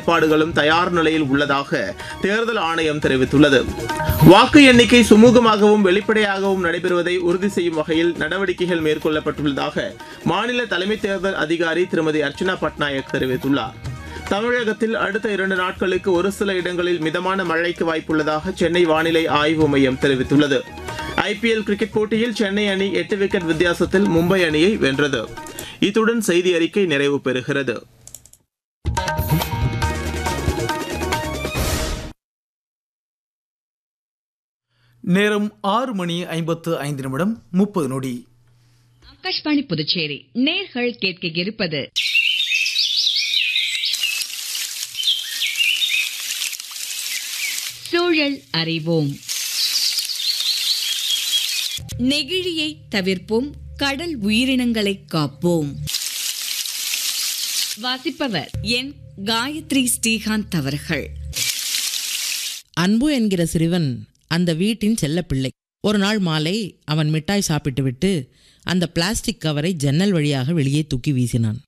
ஏற்பாடுகளும் தயார் நிலையில் உள்ளதாக தேர்தல் ஆணையம் தெரிவித்துள்ளது வாக்கு எண்ணிக்கை சுமூகமாகவும் வெளிப்படையாகவும் நடைபெறுவதை உறுதி செய்யும் வகையில் நடவடிக்கைகள் மேற்கொள்ளப்பட்டுள்ளதாக மாநில தலைமை தேர்தல் அதிகாரி திருமதி அர்ச்சனா பட்நாயக் தெரிவித்துள்ளார் தமிழகத்தில் அடுத்த இரண்டு நாட்களுக்கு ஒரு சில இடங்களில் மிதமான மழைக்கு வாய்ப்புள்ளதாக சென்னை வானிலை ஆய்வு மையம் தெரிவித்துள்ளது ஐபிஎல் கிரிக்கெட் போட்டியில் சென்னை அணி எட்டு விக்கெட் வித்தியாசத்தில் மும்பை அணியை வென்றது இத்துடன் செய்தி அறிக்கை நிறைவு பெறுகிறது நேரம் ஆறு மணி ஐம்பத்து ஐந்து நிமிடம் முப்பது நொடி ஆகாஷ்வாணி புதுச்சேரி நேர்கள் கேட்க இருப்பது சூழல் அறிவோம் நெகிழியை தவிர்ப்போம் கடல் உயிரினங்களை காப்போம் வாசிப்பவர் என் காயத்ரி ஸ்ரீகாந்த் அவர்கள் அன்பு என்கிற சிறுவன் அந்த வீட்டின் செல்லப்பிள்ளை ஒரு நாள் மாலை அவன் மிட்டாய் சாப்பிட்டுவிட்டு அந்த பிளாஸ்டிக் கவரை ஜன்னல் வழியாக வெளியே தூக்கி வீசினான்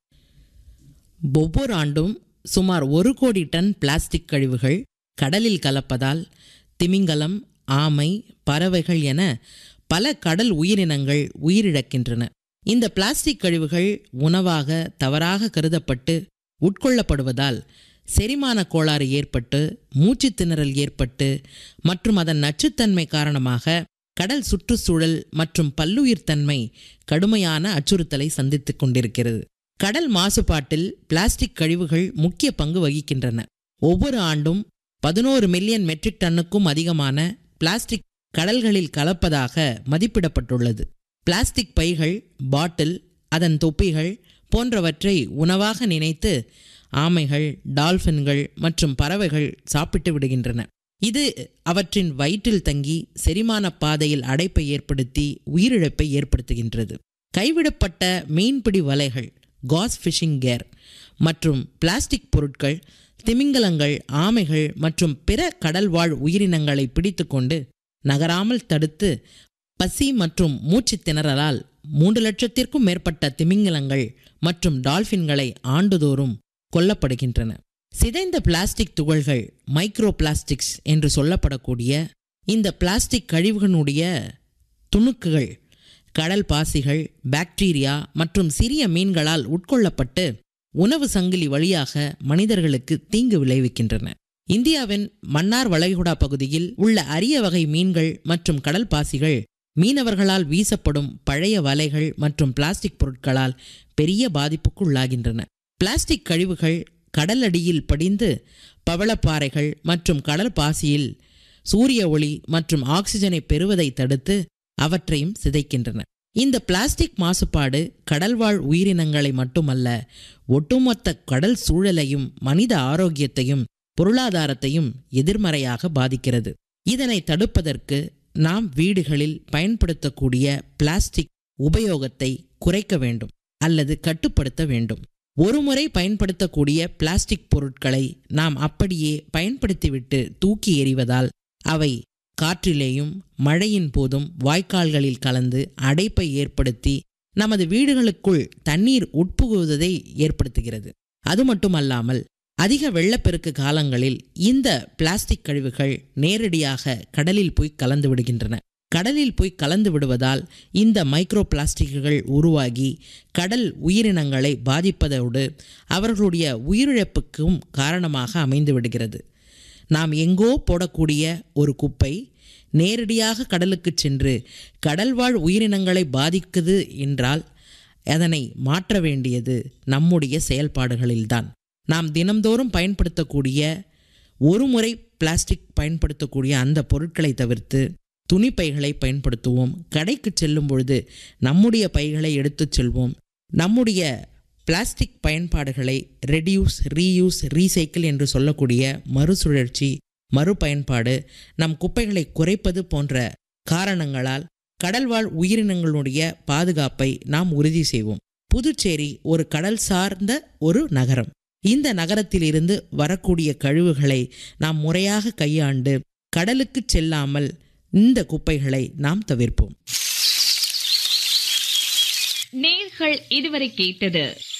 ஒவ்வொரு ஆண்டும் சுமார் ஒரு கோடி டன் பிளாஸ்டிக் கழிவுகள் கடலில் கலப்பதால் திமிங்கலம் ஆமை பறவைகள் என பல கடல் உயிரினங்கள் உயிரிழக்கின்றன இந்த பிளாஸ்டிக் கழிவுகள் உணவாக தவறாக கருதப்பட்டு உட்கொள்ளப்படுவதால் செரிமான கோளாறு ஏற்பட்டு மூச்சுத் திணறல் ஏற்பட்டு மற்றும் அதன் நச்சுத்தன்மை காரணமாக கடல் சுற்றுச்சூழல் மற்றும் பல்லுயிர் தன்மை கடுமையான அச்சுறுத்தலை சந்தித்துக் கொண்டிருக்கிறது கடல் மாசுபாட்டில் பிளாஸ்டிக் கழிவுகள் முக்கிய பங்கு வகிக்கின்றன ஒவ்வொரு ஆண்டும் பதினோரு மில்லியன் மெட்ரிக் டன்னுக்கும் அதிகமான பிளாஸ்டிக் கடல்களில் கலப்பதாக மதிப்பிடப்பட்டுள்ளது பிளாஸ்டிக் பைகள் பாட்டில் அதன் தொப்பிகள் போன்றவற்றை உணவாக நினைத்து ஆமைகள் டால்பின்கள் மற்றும் பறவைகள் சாப்பிட்டு விடுகின்றன இது அவற்றின் வயிற்றில் தங்கி செரிமான பாதையில் அடைப்பை ஏற்படுத்தி உயிரிழப்பை ஏற்படுத்துகின்றது கைவிடப்பட்ட மீன்பிடி வலைகள் காஸ் ஃபிஷிங் கேர் மற்றும் பிளாஸ்டிக் பொருட்கள் திமிங்கலங்கள் ஆமைகள் மற்றும் பிற கடல்வாழ் உயிரினங்களை பிடித்துக்கொண்டு நகராமல் தடுத்து பசி மற்றும் மூச்சுத் திணறலால் மூன்று லட்சத்திற்கும் மேற்பட்ட திமிங்கலங்கள் மற்றும் டால்பின்களை ஆண்டுதோறும் கொல்லப்படுகின்றன சிதைந்த பிளாஸ்டிக் துகள்கள் மைக்ரோ பிளாஸ்டிக்ஸ் என்று சொல்லப்படக்கூடிய இந்த பிளாஸ்டிக் கழிவுகளுடைய துணுக்குகள் கடல் பாசிகள் பாக்டீரியா மற்றும் சிறிய மீன்களால் உட்கொள்ளப்பட்டு உணவு சங்கிலி வழியாக மனிதர்களுக்கு தீங்கு விளைவிக்கின்றன இந்தியாவின் மன்னார் வளைகுடா பகுதியில் உள்ள அரிய வகை மீன்கள் மற்றும் கடல் பாசிகள் மீனவர்களால் வீசப்படும் பழைய வலைகள் மற்றும் பிளாஸ்டிக் பொருட்களால் பெரிய பாதிப்புக்கு உள்ளாகின்றன பிளாஸ்டிக் கழிவுகள் கடல் அடியில் படிந்து பவளப்பாறைகள் மற்றும் கடல் பாசியில் சூரிய ஒளி மற்றும் ஆக்சிஜனை பெறுவதை தடுத்து அவற்றையும் சிதைக்கின்றன இந்த பிளாஸ்டிக் மாசுபாடு கடல்வாழ் உயிரினங்களை மட்டுமல்ல ஒட்டுமொத்த கடல் சூழலையும் மனித ஆரோக்கியத்தையும் பொருளாதாரத்தையும் எதிர்மறையாக பாதிக்கிறது இதனை தடுப்பதற்கு நாம் வீடுகளில் பயன்படுத்தக்கூடிய பிளாஸ்டிக் உபயோகத்தை குறைக்க வேண்டும் அல்லது கட்டுப்படுத்த வேண்டும் ஒருமுறை பயன்படுத்தக்கூடிய பிளாஸ்டிக் பொருட்களை நாம் அப்படியே பயன்படுத்திவிட்டு தூக்கி எறிவதால் அவை காற்றிலேயும் மழையின் போதும் வாய்க்கால்களில் கலந்து அடைப்பை ஏற்படுத்தி நமது வீடுகளுக்குள் தண்ணீர் உட்புகுவதை ஏற்படுத்துகிறது அது மட்டுமல்லாமல் அதிக வெள்ளப்பெருக்கு காலங்களில் இந்த பிளாஸ்டிக் கழிவுகள் நேரடியாக கடலில் போய் கலந்து விடுகின்றன கடலில் போய் கலந்து விடுவதால் இந்த மைக்ரோ பிளாஸ்டிக்குகள் உருவாகி கடல் உயிரினங்களை பாதிப்பதோடு அவர்களுடைய உயிரிழப்புக்கும் காரணமாக அமைந்து விடுகிறது நாம் எங்கோ போடக்கூடிய ஒரு குப்பை நேரடியாக கடலுக்கு சென்று கடல்வாழ் உயிரினங்களை பாதிக்குது என்றால் அதனை மாற்ற வேண்டியது நம்முடைய செயல்பாடுகளில்தான் நாம் தினம்தோறும் பயன்படுத்தக்கூடிய ஒரு முறை பிளாஸ்டிக் பயன்படுத்தக்கூடிய அந்த பொருட்களை தவிர்த்து துணி பைகளை பயன்படுத்துவோம் கடைக்கு செல்லும் பொழுது நம்முடைய பைகளை எடுத்துச் செல்வோம் நம்முடைய பிளாஸ்டிக் பயன்பாடுகளை ரெடியூஸ் ரீயூஸ் ரீசைக்கிள் என்று சொல்லக்கூடிய மறுசுழற்சி மறுபயன்பாடு நம் குப்பைகளை குறைப்பது போன்ற காரணங்களால் கடல்வாழ் உயிரினங்களுடைய பாதுகாப்பை நாம் உறுதி செய்வோம் புதுச்சேரி ஒரு கடல் சார்ந்த ஒரு நகரம் இந்த நகரத்திலிருந்து வரக்கூடிய கழிவுகளை நாம் முறையாக கையாண்டு கடலுக்கு செல்லாமல் இந்த குப்பைகளை நாம் தவிர்ப்போம் நேர்கள் இதுவரை கேட்டது